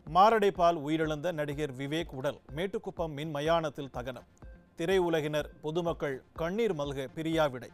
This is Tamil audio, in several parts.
மாரடைப்பால் உயிரிழந்த நடிகர் விவேக் உடல் மேட்டுக்குப்பம் மின் மயானத்தில் தகனம் திரையுலகினர் பொதுமக்கள் கண்ணீர் மல்க பிரியாவிடை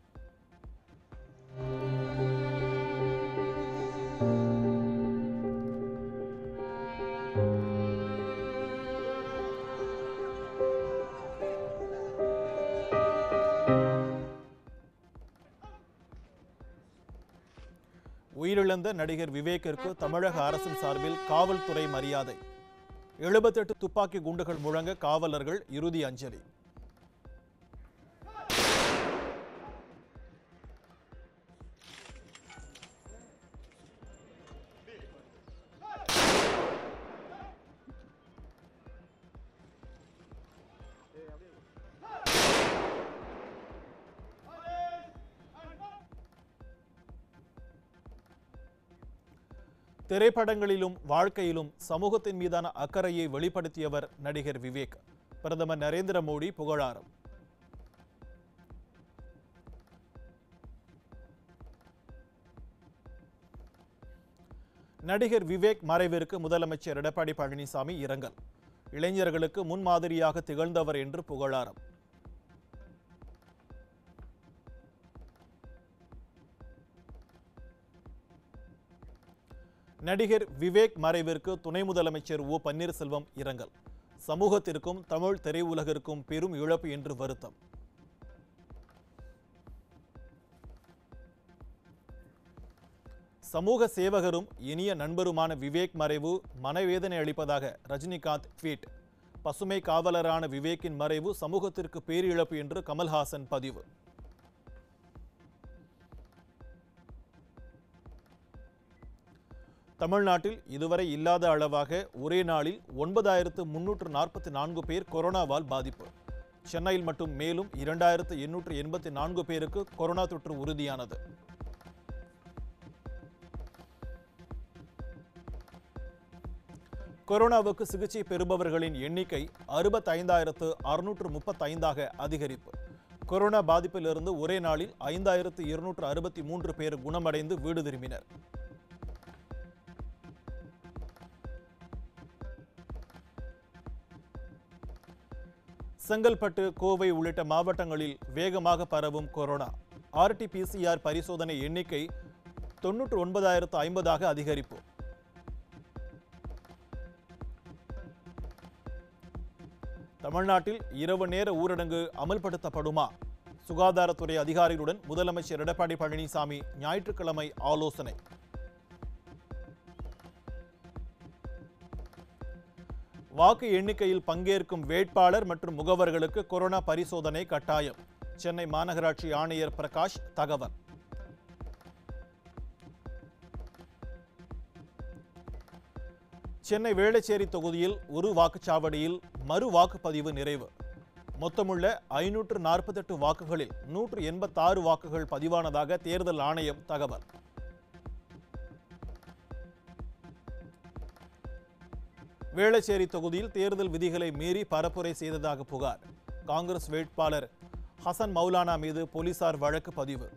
உயிரிழந்த நடிகர் விவேக்கிற்கு தமிழக அரசின் சார்பில் காவல்துறை மரியாதை எழுபத்தெட்டு துப்பாக்கி குண்டுகள் முழங்க காவலர்கள் இறுதி அஞ்சலி திரைப்படங்களிலும் வாழ்க்கையிலும் சமூகத்தின் மீதான அக்கறையை வெளிப்படுத்தியவர் நடிகர் விவேக் பிரதமர் நரேந்திர மோடி புகழாரம் நடிகர் விவேக் மறைவிற்கு முதலமைச்சர் எடப்பாடி பழனிசாமி இரங்கல் இளைஞர்களுக்கு முன்மாதிரியாக திகழ்ந்தவர் என்று புகழாரம் நடிகர் விவேக் மறைவிற்கு துணை முதலமைச்சர் ஓ பன்னீர்செல்வம் இரங்கல் சமூகத்திற்கும் தமிழ் திரையுலகிற்கும் பெரும் இழப்பு என்று வருத்தம் சமூக சேவகரும் இனிய நண்பருமான விவேக் மறைவு மனவேதனை அளிப்பதாக ரஜினிகாந்த் ட்வீட் பசுமை காவலரான விவேக்கின் மறைவு சமூகத்திற்கு பேரிழப்பு என்று கமல்ஹாசன் பதிவு தமிழ்நாட்டில் இதுவரை இல்லாத அளவாக ஒரே நாளில் ஒன்பதாயிரத்து முன்னூற்று நாற்பத்தி நான்கு பேர் கொரோனாவால் பாதிப்பு சென்னையில் மட்டும் மேலும் இரண்டாயிரத்து எண்ணூற்று எண்பத்தி நான்கு பேருக்கு கொரோனா தொற்று உறுதியானது கொரோனாவுக்கு சிகிச்சை பெறுபவர்களின் எண்ணிக்கை அறுபத்தைந்தாயிரத்து அறுநூற்று முப்பத்தைந்தாக அதிகரிப்பு கொரோனா பாதிப்பிலிருந்து ஒரே நாளில் ஐந்தாயிரத்து இருநூற்று அறுபத்தி மூன்று பேர் குணமடைந்து வீடு திரும்பினர் செங்கல்பட்டு கோவை உள்ளிட்ட மாவட்டங்களில் வேகமாக பரவும் கொரோனா ஆர்டிபிசிஆர் பரிசோதனை எண்ணிக்கை தொன்னூற்று ஒன்பதாயிரத்து ஐம்பதாக அதிகரிப்பு தமிழ்நாட்டில் இரவு நேர ஊரடங்கு அமல்படுத்தப்படுமா சுகாதாரத்துறை அதிகாரிகளுடன் முதலமைச்சர் எடப்பாடி பழனிசாமி ஞாயிற்றுக்கிழமை ஆலோசனை வாக்கு எண்ணிக்கையில் பங்கேற்கும் வேட்பாளர் மற்றும் முகவர்களுக்கு கொரோனா பரிசோதனை கட்டாயம் சென்னை மாநகராட்சி ஆணையர் பிரகாஷ் தகவல் சென்னை வேளச்சேரி தொகுதியில் ஒரு வாக்குச்சாவடியில் மறு வாக்குப்பதிவு நிறைவு மொத்தமுள்ள ஐநூற்று நாற்பத்தெட்டு வாக்குகளில் நூற்று எண்பத்தாறு வாக்குகள் பதிவானதாக தேர்தல் ஆணையம் தகவல் வேளச்சேரி தொகுதியில் தேர்தல் விதிகளை மீறி பரப்புரை செய்ததாக புகார் காங்கிரஸ் வேட்பாளர் ஹசன் மௌலானா மீது போலீசார் வழக்கு பதிவு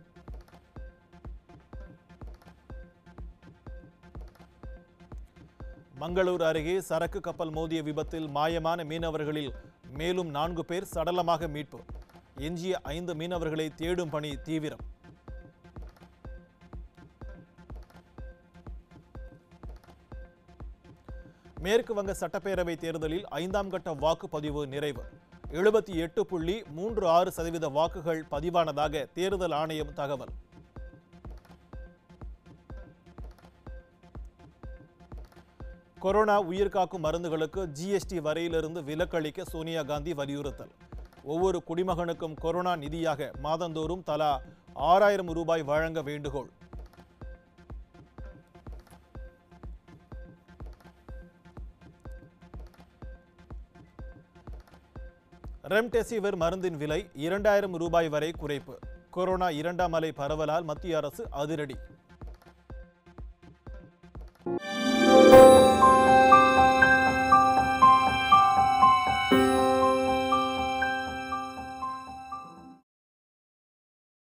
மங்களூர் அருகே சரக்கு கப்பல் மோதிய விபத்தில் மாயமான மீனவர்களில் மேலும் நான்கு பேர் சடலமாக மீட்பு எஞ்சிய ஐந்து மீனவர்களை தேடும் பணி தீவிரம் மேற்கு வங்க சட்டப்பேரவை தேர்தலில் ஐந்தாம் கட்ட வாக்குப்பதிவு நிறைவு எழுபத்தி எட்டு புள்ளி மூன்று ஆறு சதவீத வாக்குகள் பதிவானதாக தேர்தல் ஆணையம் தகவல் கொரோனா உயிர்காக்கும் மருந்துகளுக்கு ஜிஎஸ்டி வரையிலிருந்து விலக்களிக்க சோனியா காந்தி வலியுறுத்தல் ஒவ்வொரு குடிமகனுக்கும் கொரோனா நிதியாக மாதந்தோறும் தலா ஆறாயிரம் ரூபாய் வழங்க வேண்டுகோள் ரெம்டெசிவிர் மருந்தின் விலை இரண்டாயிரம் ரூபாய் வரை குறைப்பு கொரோனா இரண்டாம் அலை பரவலால் மத்திய அரசு அதிரடி